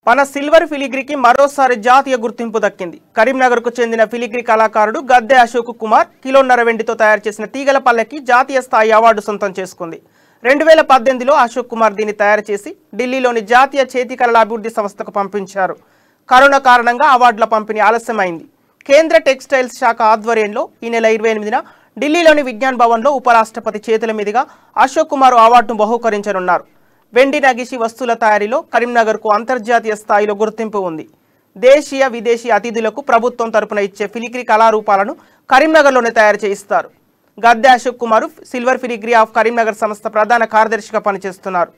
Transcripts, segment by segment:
మన సిల్వర్ ఫిలిగ్రీకి మరోసారి జాతీయ గుర్తింపు దక్కింది కరీంనగర్కు చెందిన ఫిలిగ్రీ కళాకారుడు గద్దె అశోక్ కుమార్ కిలోన్నర వెండితో తయారు చేసిన తీగల పల్లెకి జాతీయ స్థాయి అవార్డు సొంతం చేసుకుంది రెండు వేల పద్దెనిమిదిలో అశోక్ కుమార్ దీన్ని తయారు చేసి ఢిల్లీలోని జాతీయ చేతికళల అభివృద్ధి సంస్థకు పంపించారు కరోనా కారణంగా అవార్డుల పంపిణీ ఆలస్యమైంది కేంద్ర టెక్స్టైల్స్ శాఖ ఆధ్వర్యంలో ఈ నెల ఇరవై ఎనిమిదిన ఢిల్లీలోని విజ్ఞాన్ భవన్లో ఉపరాష్ట్రపతి చేతుల మీదుగా అశోక్ కుమార్ అవార్డును బహూకరించనున్నారు వెండి నగిషి వస్తువుల తయారీలో కరీంనగర్కు అంతర్జాతీయ స్థాయిలో గుర్తింపు ఉంది దేశీయ విదేశీ అతిథులకు ప్రభుత్వం తరపున ఇచ్చే ఫిలిగ్రీ కళారూపాలను కరీంనగర్లోనే తయారు చేయిస్తారు Gadde Ashok Kumar silver filigree of Karimnagar సంస్థ ప్రధాన కార్యదర్శిగా పనిచేస్తున్నారు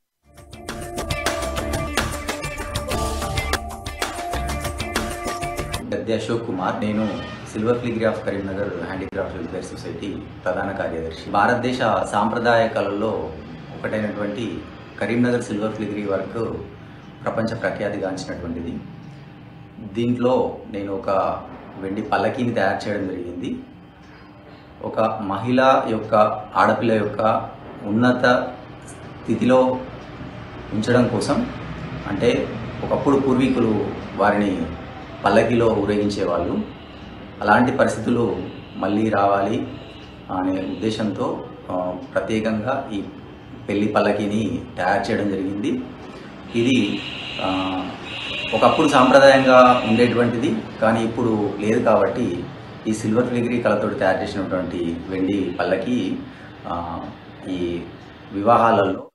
గద్దె అశోక్ కుమార్ నేను silver filigree of Karimnagar handicraft welfare society ప్రధాన కార్యదర్శి భారతదేశ సాంప్రదాయ కళల్లో ఒకటైనటువంటి కరీంనగర్ సిల్వర్ ఫిలిగ్రీ వర్క్ ప్రపంచ ప్రఖ్యాతిగాంచినటువంటిది దీంట్లో నేను ఒక వెండి పల్లకీని తయారు చేయడం జరిగింది ఒక మహిళ యొక్క ఆడపిల్ల యొక్క ఉన్నత స్థితిలో ఉంచడం కోసం అంటే ఒకప్పుడు పూర్వీకులు వారిని పల్లకిలో ఊరేగించేవాళ్ళు అలాంటి పరిస్థితులు మళ్ళీ రావాలి అనే ఉద్దేశంతో ఆ, ప్రత్యేకంగా ఈ పెళ్లి పల్లకిని తయారు చేయడం జరిగింది ఇది ఆ, ఒకప్పుడు సాంప్రదాయంగా ఉండేటువంటిది కానీ ఇప్పుడు లేదు కాబట్టి ఈ సిల్వర్ ఫిలిగ్రీ కళతో తయారు చేసినటువంటి వెండి పల్లకి ఆ, ఈ వివాహాలలో